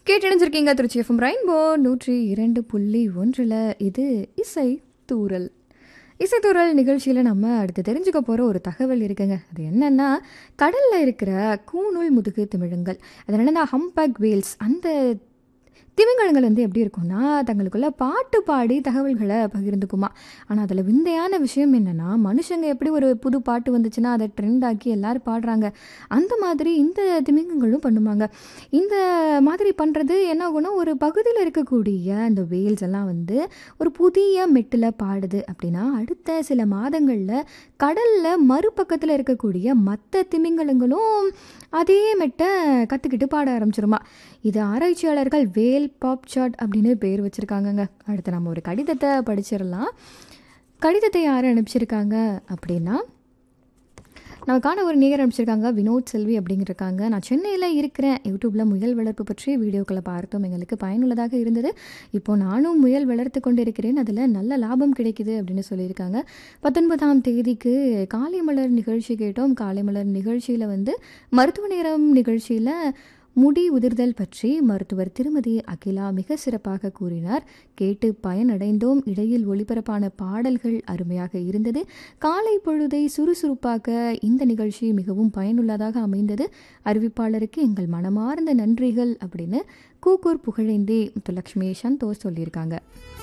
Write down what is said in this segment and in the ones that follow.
கேட்டணிஞ்சிருக்கீங்க Trichy FM rainbow நூற்றி இரண்டு புள்ளி ஒன்றில் இது இசை தூரல் இசைத்தூரல் நிகழ்ச்சியில் நம்ம அடுத்து தெரிஞ்சுக்க போகிற ஒரு தகவல் இருக்குங்க அது என்னென்னா கடலில் இருக்கிற கூணுள் முதுகு திமிழுங்கள் அது என்னென்னா ஹம்பக் வேல்ஸ் அந்த திமிங்கலங்கள் வந்து எப்படி இருக்கும்னா தங்களுக்குள்ள பாட்டு பாடி தகவல்களை பகிர்ந்துக்குமா ஆனால் அதில் விந்தையான விஷயம் என்னென்னா மனுஷங்க எப்படி ஒரு புது பாட்டு வந்துச்சுன்னா அதை ட்ரெண்ட் ஆக்கி எல்லாரும் பாடுறாங்க அந்த மாதிரி இந்த திமிங்கங்களும் பண்ணுவாங்க இந்த மாதிரி பண்ணுறது என்ன ஆகும்னா ஒரு பகுதியில் இருக்கக்கூடிய அந்த வேல்ஸ் எல்லாம் வந்து ஒரு புதிய மெட்டில் பாடுது அப்படின்னா அடுத்த சில மாதங்களில் கடலில் மறுபக்கத்தில் இருக்கக்கூடிய மற்ற திமிங்கலங்களும் அதே மெட்டை கற்றுக்கிட்டு பாட ஆரம்பிச்சிருமா இது ஆராய்ச்சியாளர்கள் வேல் பாப் சாட் அப்படின்னு பேர் வச்சுருக்காங்கங்க அடுத்து நம்ம ஒரு கடிதத்தை படிச்சிடலாம் கடிதத்தை யார் அனுப்பிச்சிருக்காங்க அப்படின்னா நமக்கான ஒரு நேயர் அனுப்பிச்சிருக்காங்க வினோத் செல்வி அப்படிங்கிறக்காங்க நான் சென்னையில் இருக்கிறேன் யூடியூப்பில் முயல் வளர்ப்பு பற்றி வீடியோக்களை பார்த்தோம் எங்களுக்கு பயனுள்ளதாக இருந்தது இப்போ நானும் முயல் வளர்த்து கொண்டு இருக்கிறேன் அதில் நல்ல லாபம் கிடைக்குது அப்படின்னு சொல்லியிருக்காங்க பத்தொன்பதாம் தேதிக்கு காலை மலர் நிகழ்ச்சி கேட்டோம் காலை மலர் நிகழ்ச்சியில் வந்து மருத்துவ நேரம் நிகழ்ச்சியில் முடி உதிர்தல் பற்றி மருத்துவர் திருமதி அகிலா மிக சிறப்பாக கூறினார் கேட்டு பயனடைந்தோம் இடையில் ஒளிபரப்பான பாடல்கள் அருமையாக இருந்தது காலை பொழுதை சுறுசுறுப்பாக்க இந்த நிகழ்ச்சி மிகவும் பயனுள்ளதாக அமைந்தது அறிவிப்பாளருக்கு எங்கள் மனமார்ந்த நன்றிகள் அப்படின்னு கூக்கூர் புகழேந்தி முத்துலட்சுமி சந்தோஷ் சொல்லியிருக்காங்க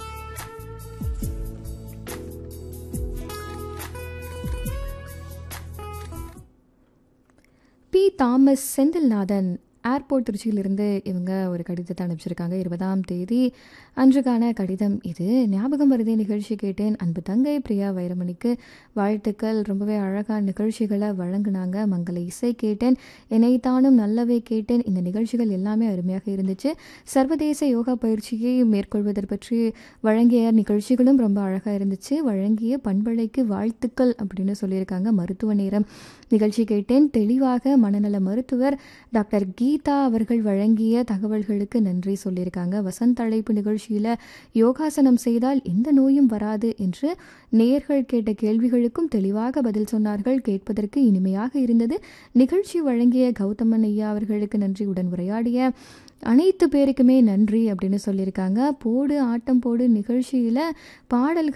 பி தாமஸ் செந்தில்நாதன் ஏர்போர்ட் திருச்சியிலிருந்து இவங்க ஒரு கடிதத்தை அனுப்பிச்சிருக்காங்க இருபதாம் தேதி அன்றுக்கான கடிதம் இது ஞாபகம் வருதே நிகழ்ச்சி கேட்டேன் அன்பு தங்கை பிரியா வைரமணிக்கு வாழ்த்துக்கள் ரொம்பவே அழகான நிகழ்ச்சிகளை வழங்கினாங்க மங்கள இசை கேட்டேன் என்னைத்தானும் நல்லவே கேட்டேன் இந்த நிகழ்ச்சிகள் எல்லாமே அருமையாக இருந்துச்சு சர்வதேச யோகா பயிற்சியை மேற்கொள்வதை பற்றி வழங்கிய நிகழ்ச்சிகளும் ரொம்ப அழகாக இருந்துச்சு வழங்கிய பண்பலைக்கு வாழ்த்துக்கள் அப்படின்னு சொல்லியிருக்காங்க மருத்துவ நேரம் நிகழ்ச்சி கேட்டேன் தெளிவாக மனநல மருத்துவர் டாக்டர் கீதா அவர்கள் வழங்கிய தகவல்களுக்கு நன்றி சொல்லியிருக்காங்க வசந்த் அழைப்பு நிகழ்ச்சியில் யோகாசனம் செய்தால் எந்த நோயும் வராது என்று நேர்கள் கேட்ட கேள்விகளுக்கும் தெளிவாக பதில் சொன்னார்கள் கேட்பதற்கு இனிமையாக இருந்தது நிகழ்ச்சி வழங்கிய கௌதமன் ஐயா அவர்களுக்கு நன்றி உடன் உரையாடிய அனைத்து பேருக்குமே நன்றி அப்படின்னு சொல்லியிருக்காங்க போடு ஆட்டம் போடு நிகழ்ச்சியில் பாடல்கள்